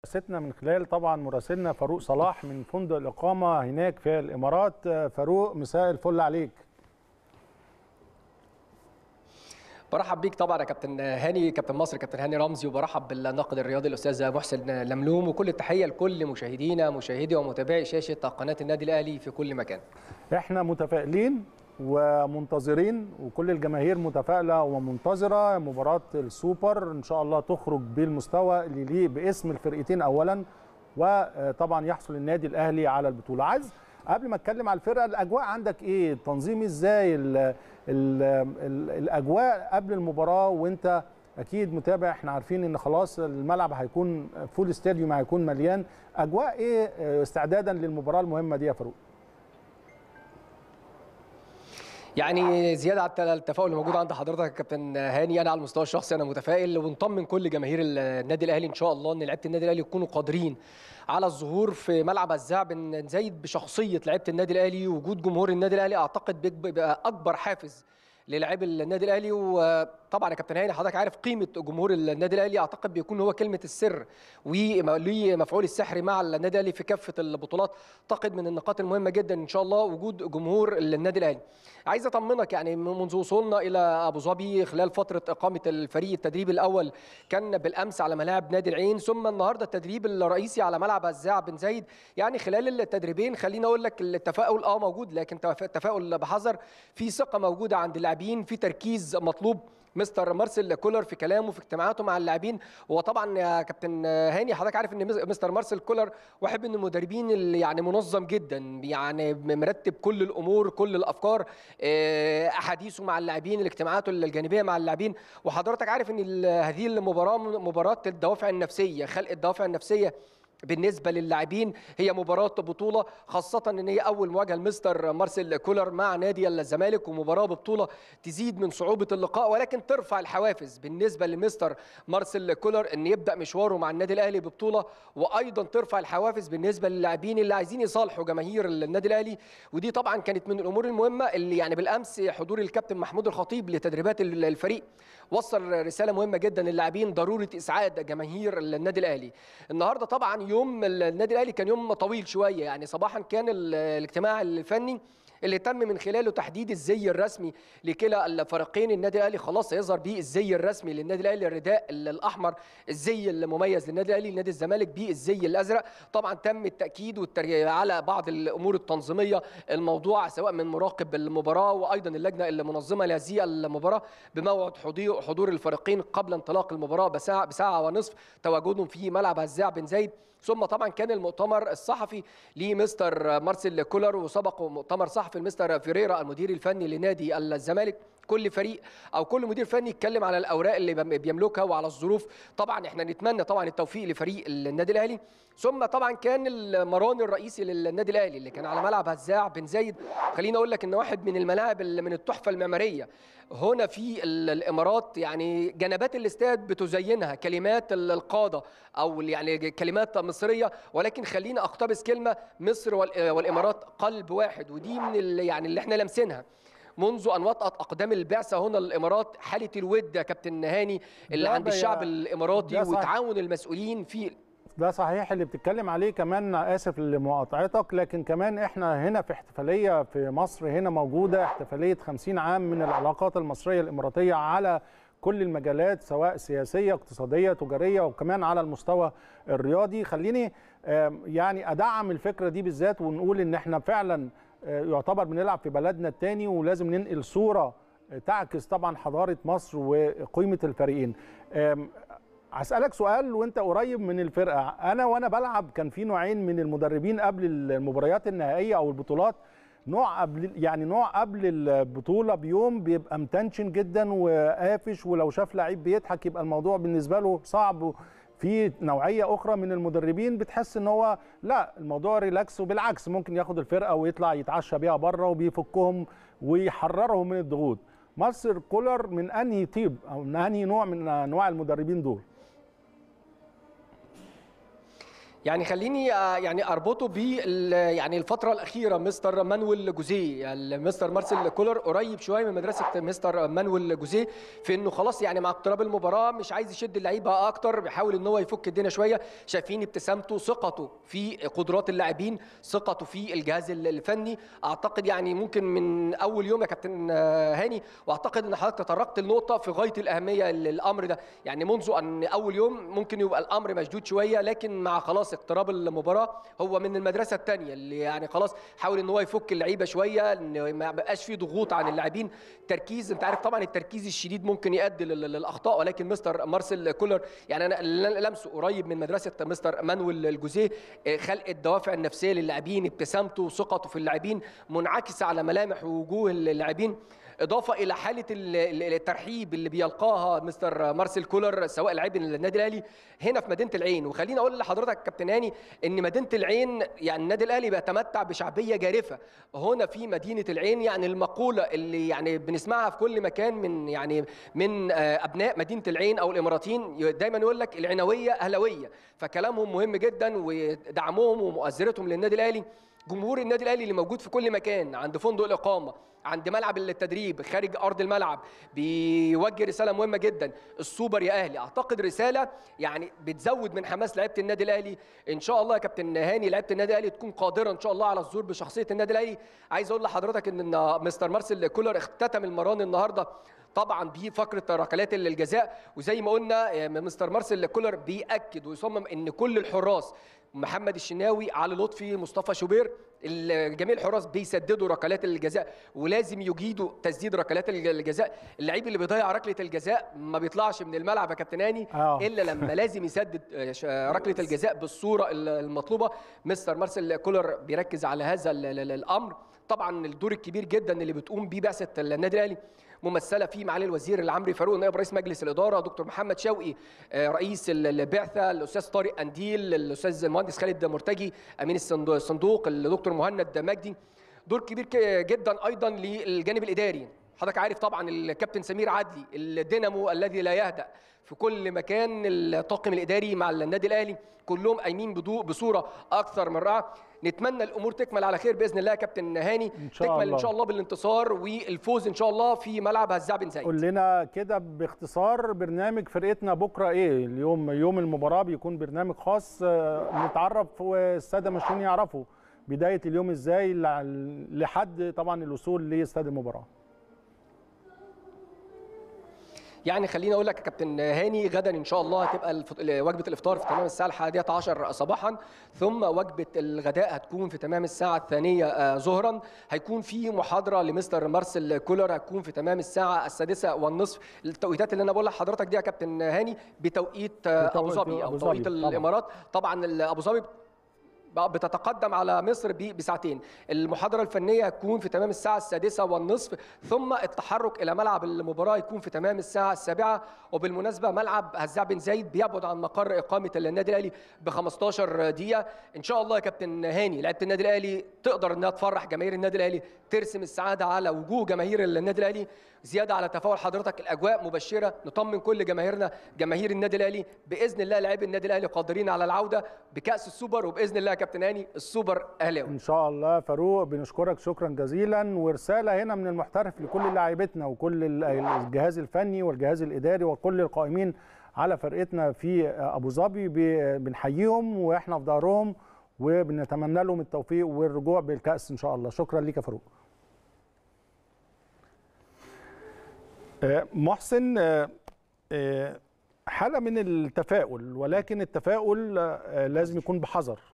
ستنا من خلال طبعا مراسلنا فاروق صلاح من فندق الإقامة هناك في الإمارات فاروق مساء الفل عليك برحب بيك طبعا يا كابتن هاني كابتن مصر كابتن هاني رمزي وبرحب بالناقد الرياضي الاستاذ محسن لملوم وكل التحيه لكل مشاهدينا مشاهدي ومتابعي شاشه قناه النادي الاهلي في كل مكان. احنا متفائلين ومنتظرين وكل الجماهير متفائله ومنتظره مباراه السوبر ان شاء الله تخرج بالمستوى اللي يليق باسم الفرقتين اولا وطبعا يحصل النادي الاهلي على البطوله عايز قبل ما اتكلم على الفرقه الاجواء عندك ايه التنظيم ازاي ال ال ال الاجواء قبل المباراه وانت اكيد متابع احنا عارفين ان خلاص الملعب هيكون فول استاديوم هيكون مليان اجواء ايه استعدادا للمباراه المهمه دي يا فاروق يعني زياده على التفاؤل اللي موجود عند حضرتك يا كابتن هاني انا على المستوى الشخصي انا متفائل ونطمن كل جماهير النادي الاهلي ان شاء الله ان لعيبه النادي الاهلي يكونوا قادرين على الظهور في ملعب الزع بن زايد بشخصيه لعيبه النادي الاهلي وجود جمهور النادي الاهلي اعتقد بيبقى اكبر حافز للاعبي النادي الاهلي وطبعا يا كابتن هاني حضرتك عارف قيمه جمهور النادي الاهلي اعتقد بيكون هو كلمه السر وليه مفعول السحر مع النادي الاهلي في كافه البطولات اعتقد من النقاط المهمه جدا ان شاء الله وجود جمهور النادي الاهلي عايز اطمنك يعني منذ وصولنا الى ابو ظبي خلال فتره اقامه الفريق التدريب الاول كان بالامس على ملاعب نادي العين ثم النهارده التدريب الرئيسي على ملعب الزاع بن زايد يعني خلال التدريبين خليني اقول لك التفاؤل اه موجود لكن التفاؤل بحذر في ثقه موجوده عند اللاعبين في تركيز مطلوب مستر مارسيل كولر في كلامه في اجتماعاته مع اللاعبين وطبعا يا كابتن هاني حضرتك عارف ان مستر مارسيل كولر واحد من المدربين اللي يعني منظم جدا يعني مرتب كل الامور كل الافكار احاديثه مع اللاعبين الاجتماعات الجانبيه مع اللاعبين وحضرتك عارف ان هذه المباراه مباراه الدوافع النفسيه خلق الدوافع النفسيه بالنسبه للاعبين هي مباراه بطوله خاصه ان هي اول مواجهه لمستر مارسيل كولر مع نادي الزمالك ومباراه ببطوله تزيد من صعوبه اللقاء ولكن ترفع الحوافز بالنسبه لمستر مارسيل كولر ان يبدا مشواره مع النادي الاهلي ببطوله وايضا ترفع الحوافز بالنسبه للاعبين اللي عايزين يصالحوا جماهير النادي الاهلي ودي طبعا كانت من الامور المهمه اللي يعني بالامس حضور الكابتن محمود الخطيب لتدريبات الفريق وصل رساله مهمه جدا للاعبين ضروره اسعاد جماهير النادي الاهلي النهارده طبعا يوم النادي الاهلي كان يوم طويل شويه يعني صباحا كان الاجتماع الفني اللي تم من خلاله تحديد الزي الرسمي لكلا الفريقين النادي الاهلي خلاص سيظهر به الزي الرسمي للنادي الاهلي الرداء الاحمر الزي المميز للنادي الاهلي نادي الزمالك به الزي الازرق طبعا تم التاكيد والترجيع على بعض الامور التنظيميه الموضوع سواء من مراقب المباراه وايضا اللجنه المنظمه لهذه المباراه بموعد حضور الفريقين قبل انطلاق المباراه بساعه بساعه ونصف تواجدهم في ملعب هزاع بن زايد ثم طبعا كان المؤتمر الصحفي لمستر مارسيل كولر وسبق مؤتمر صحفي لمستر فيريرا المدير الفني لنادي الزمالك كل فريق او كل مدير فني يتكلم على الاوراق اللي بيملكها وعلى الظروف طبعا احنا نتمنى طبعا التوفيق لفريق النادي الاهلي ثم طبعا كان المران الرئيسي للنادي الاهلي اللي كان على ملعب هزاع بن زايد خليني اقول لك ان واحد من الملاعب اللي من التحفه المعماريه هنا في الامارات يعني جنبات الاستاد بتزينها كلمات القاده او يعني كلمات مصريه ولكن خلينا اقتبس كلمه مصر والامارات قلب واحد ودي من يعني اللي احنا لامسينها منذ ان وطأت اقدام البعثه هنا الامارات حاله الود يا كابتن هاني اللي عند الشعب الاماراتي وتعاون المسؤولين في ده صحيح اللي بتتكلم عليه كمان اسف لمقاطعتك لكن كمان احنا هنا في احتفاليه في مصر هنا موجوده احتفاليه 50 عام من العلاقات المصريه الاماراتيه على كل المجالات سواء سياسيه اقتصاديه تجاريه وكمان على المستوى الرياضي خليني يعني ادعم الفكره دي بالذات ونقول ان احنا فعلا يعتبر بنلعب في بلدنا الثاني ولازم ننقل صوره تعكس طبعا حضاره مصر وقيمه الفريقين هسألك سؤال وانت قريب من الفرقة انا وانا بلعب كان في نوعين من المدربين قبل المباريات النهائية او البطولات نوع قبل يعني نوع قبل البطولة بيوم بيبقى متنشن جدا وقافش ولو شاف لعيب بيضحك يبقى الموضوع بالنسبة له صعب في نوعية أخرى من المدربين بتحس إن هو لا الموضوع ريلاكس وبالعكس ممكن ياخد الفرقة ويطلع يتعشى بيها بره وبيفكهم ويحررهم من الضغوط. مارسيل كولر من أنهي طيب أو من أنهي نوع من أنواع المدربين دول؟ يعني خليني آه، يعني اربطه ب يعني الفتره الاخيره مستر مانويل جوزيه يعني مستر مارسيل كولر قريب شويه من مدرسه مستر مانويل جوزيه في انه خلاص يعني مع اقتراب المباراه مش عايز يشد اللعيبه اكتر بيحاول ان هو يفك الدنيا شويه شايفين ابتسامته ثقته في قدرات اللاعبين ثقته في الجهاز الفني اعتقد يعني ممكن من اول يوم يا كابتن آه، هاني واعتقد ان حضرتك تطرقت لنقطه في غايه الاهميه للامر ده يعني منذ ان اول يوم ممكن يبقى الامر مشدود شويه لكن مع خلاص اقتراب المباراه هو من المدرسه الثانيه اللي يعني خلاص حاول ان هو يفك اللعيبه شويه ان ما بقاش في ضغوط عن اللاعبين تركيز انت عارف طبعا التركيز الشديد ممكن يؤدي لل- للاخطاء ولكن مستر مارسيل كولر يعني انا اللي لمسه قريب من مدرسه مستر مانويل الجوزيه اه، خلق الدوافع النفسيه للاعبين ابتسامته وثقته في اللاعبين منعكسه على ملامح ووجوه اللاعبين اضافه الى حاله ال- ال- الترحيب اللي بيلقاها مستر مارسيل كولر سواء لاعبي النادي الاهلي هنا في مدينه العين وخليني اقول لحضرتك كابتن هاني ان مدينه العين يعني النادي الاهلي بيتمتع بشعبيه جارفه هنا في مدينه العين يعني المقوله اللي يعني بنسمعها في كل مكان من يعني من آه، ابناء مدينه العين او الاماراتيين دايما يقول لك العنويه اهلاويه فكلامهم مهم جدا ودعمهم ومؤازرتهم للنادي الاهلي جمهور النادي الاهلي اللي موجود في كل مكان عند فندق الاقامه عند ملعب التدريب خارج ارض الملعب بيوجه رساله مهمه جدا السوبر يا اهلي اعتقد رساله يعني بتزود من حماس لعيبه النادي الاهلي ان شاء الله يا كابتن هاني لعيبه النادي الاهلي تكون قادره ان شاء الله على الظهور بشخصيه النادي الاهلي عايز اقول لحضرتك ان إن مستر مارسيل كولر اختتم المران النهارده طبعا بفقره ركلات الجزاء وزي ما قلنا مستر مارسيل كولر بياكد ويصمم ان كل الحراس محمد الشناوي علي لطفي مصطفى شوبير ال- جميع الحراس بيسددوا ركلات الجزاء ولازم يجيدوا تسديد ركلات الج- الجزاء اللعيب اللي بيضيع ركله الجزاء ما بيطلعش من الملعب يا كابتن هاني آه. الا لما لازم يسدد آه، ش- آه، ركله الجزاء بالصوره ال- المطلوبه مستر مارسيل كولر بيركز على هذا ال- ال- الامر طبعا الدور الكبير جدا اللي بتقوم بيه بعثه النادي الاهلي ممثله فيه معالي الوزير العمري فاروق نائب رئيس مجلس الاداره دكتور محمد شوقي آه، رئيس ال- البعثه الاستاذ طارق انديل الاستاذ المهندس خالد مرتجي امين الصندوق- الصندوق الدكتور مهند مجدي دور كبير ك- جدا ايضا للجانب الاداري حضرتك عارف طبعا الكابتن سمير عدلي الدينامو الذي لا يهدأ في كل مكان الطاقم الاداري مع النادي الاهلي كلهم قايمين بدو بصوره اكثر من رائعه نتمنى الامور تكمل على خير باذن الله يا كابتن هاني إن شاء تكمل الله. ان شاء الله بالانتصار والفوز ان شاء الله في ملعب هزاع بن زايد قول لنا كده باختصار برنامج فرقتنا بكره ايه اليوم يوم المباراه بيكون برنامج خاص آه، نتعرف والساده ماشيين يعرفوا بدايه اليوم ازاي لع- لحد طبعا الوصول لاستاد المباراه يعني خليني اقول لك يا كابتن هاني غدا ان شاء الله هتبقى الفط... وجبه الافطار في تمام الساعه الحادية عشر صباحا ثم وجبه الغداء هتكون في تمام الساعه الثانيه آه، ظهرا هيكون في محاضره لمستر مارسيل كولر هتكون في تمام الساعه السادسة والنصف التوقيتات اللي انا بقول لحضرتك دي يا كابتن هاني بتوقيت آه، ابو بتوقيت ظبي أبو او ظبي توقيت طبعاً. الامارات طبعا ال- ابو ظبي بقى بتتقدم على مصر ب- بساعتين المحاضرة الفنية هتكون في تمام الساعة السادسة والنصف ثم التحرك إلى ملعب المباراة يكون في تمام الساعة السابعة وبالمناسبة ملعب هزاع بن زايد بيبعد عن مقر إقامة النادي الأهلي ب 15 دقيقة إن شاء الله يا كابتن هاني لعيبة النادي الأهلي تقدر إنها تفرح جماهير النادي الأهلي ترسم السعادة على وجوه جماهير النادي الأهلي زيادة على تفاؤل حضرتك الأجواء مبشرة نطمن كل جماهيرنا جماهير النادي الأهلي بإذن الله لاعبي النادي الأهلي قادرين على العودة بكأس السوبر وبإذن الله يا كابتن هاني السوبر أهلاوي ان شاء الله فاروق بنشكرك شكرا جزيلا ورساله هنا من المحترف لكل لاعيبتنا وكل ال- الجهاز الفني والجهاز الاداري وكل القائمين على فرقتنا في ابو ظبي ب- بنحييهم واحنا في ظهرهم وبنتمنى لهم التوفيق والرجوع بالكاس ان شاء الله شكرا ليك يا فاروق آه، محسن آه، آه، حاله من التفاؤل ولكن التفاؤل آه، لازم يكون بحذر